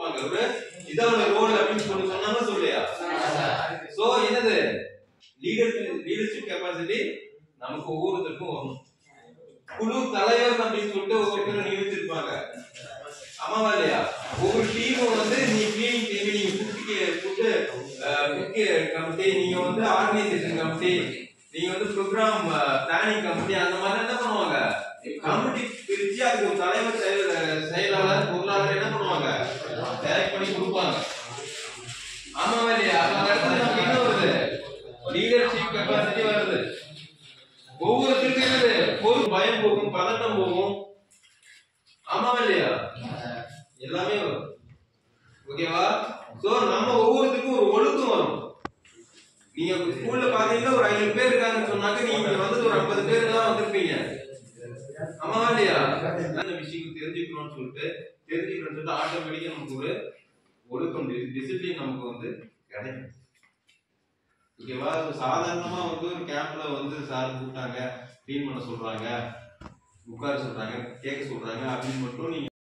கொடுப்பாங்க ஒரு இதான் ரோல் அப்படின்னு சொல்லி சொன்னாங்க சொல்லியா சோ என்னது லீடர்ஷிப் லீடர்ஷிப் கெப்பாசிட்டி நமக்கு ஒவ்வொருத்தருக்கும் வரணும் குழு தலைவர் அப்படின்னு சொல்லிட்டு ஒவ்வொருத்தரும் நியமிச்சிருப்பாங்க ஆமாவா இல்லையா ஒவ்வொரு டீமும் வந்து நீ கிளீனிங் டீம் நீங்க ஃபுட்டுக்கு ஃபுட்டு குக்கு கமிட்டி நீங்க வந்து ஆர்கனைசேஷன் கமிட்டி நீங்க வந்து ப்ரோக்ராம் பிளானிங் கமிட்டி அந்த மாதிரி என்ன பண்ணுவாங்க கமிட்டி பிரிச்சு அதுக்கு ஒரு தலைவர் செயல் செயலாளர் பொருளாளர் என்ன பண்ணுவாங்க செலக்ட் பண்ணி கொடுப்பாங்க ஆமாவா இல்லையா அந்த இடத்துல நமக்கு என்ன வருது லீடர்ஷிப் கெப்பாசிட்டி வருது ஒவ்வொருத்தருக்கும் என்னது பொருள் பயம் போகும் பதட்டம் போகும் ஆமாவா இல்லையா எல்லாமே வரும் ஓகேவா சோ நம்ம ஒவ்வொருத்தருக்கும் ஒரு ஒழுக்கம் வரும் நீங்க ஸ்கூல்ல பாத்தீங்கன்னா ஒரு ஐநூறு பேர் இருக்காங்கன்னு சொன்னாக்க நீங்க வந்து ஒரு ஐம்பது பேர் தான் வந்திருப்பீங்க ஆமாவா இல்லையா அந்த விஷயம் தெரிஞ்சுக்கணும்னு சொல்லிட்டு தெரிஞ்சுக்கணும்னு சொல்லிட்டு ஆட்டோமேட்டிக்கா நமக்கு ஒரு ஒழுக்கம் டிசிப்ளின் நமக்கு வந்து கிடைக்கும் ஓகேவா சாதாரணமா வந்து ஒரு கேம்ப்ல வந்து சார் கூப்பிட்டாங்க க்ளீன் பண்ண சொல்றாங்க உட்கார சொல்றாங்க கேட்க சொல்றாங்க அப்படின்னு மட்டும் நீங்க